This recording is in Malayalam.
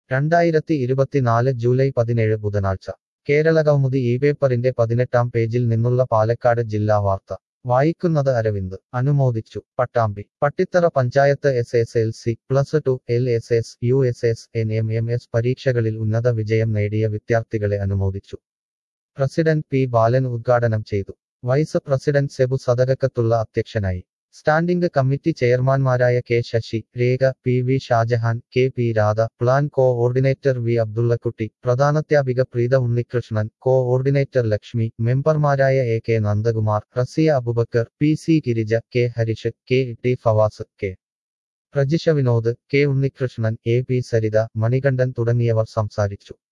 രണ്ടായിരത്തി ഇരുപത്തിനാല് ജൂലൈ പതിനേഴ് ബുധനാഴ്ച കേരളകൗമുദി ഈ പേപ്പറിന്റെ പതിനെട്ടാം പേജിൽ നിന്നുള്ള പാലക്കാട് ജില്ലാ വാർത്ത വായിക്കുന്നത് അരവിന്ദ് അനുമോദിച്ചു Pattambi Pattithara panchayat S S L C plus two L S S U S S N M M S പരീക്ഷകളിൽ ഉന്നത വിജയം നേടിയ വിദ്യാർത്ഥികളെ അനുമോദിച്ചു പ്രസിഡന്റ് പി ബാലൻ ഉദ്ഘാടനം ചെയ്തു വൈസ് പ്രസിഡന്റ് സെബു സദകത്തുള്ള അധ്യക്ഷനായി സ്റ്റാൻഡിംഗ് കമ്മിറ്റി ചെയർമാൻമാരായ K Sasi Rekha P V Shajahan K P Radha plan coordinator V Abdullakutty പ്രധാനാധ്യാപിക പ്രീത ഉണ്ണികൃഷ്ണൻ കോഓർഡിനേറ്റർ ലക്ഷ്മി മെമ്പർമാരായ A K Nandakumar Rasiya Abubakar P C Girija K Harish K T Favas K Prajisha Vinod K Unnikrishnan A P Saritha Manikandan തുടങ്ങിയവർ സംസാരിച്ചു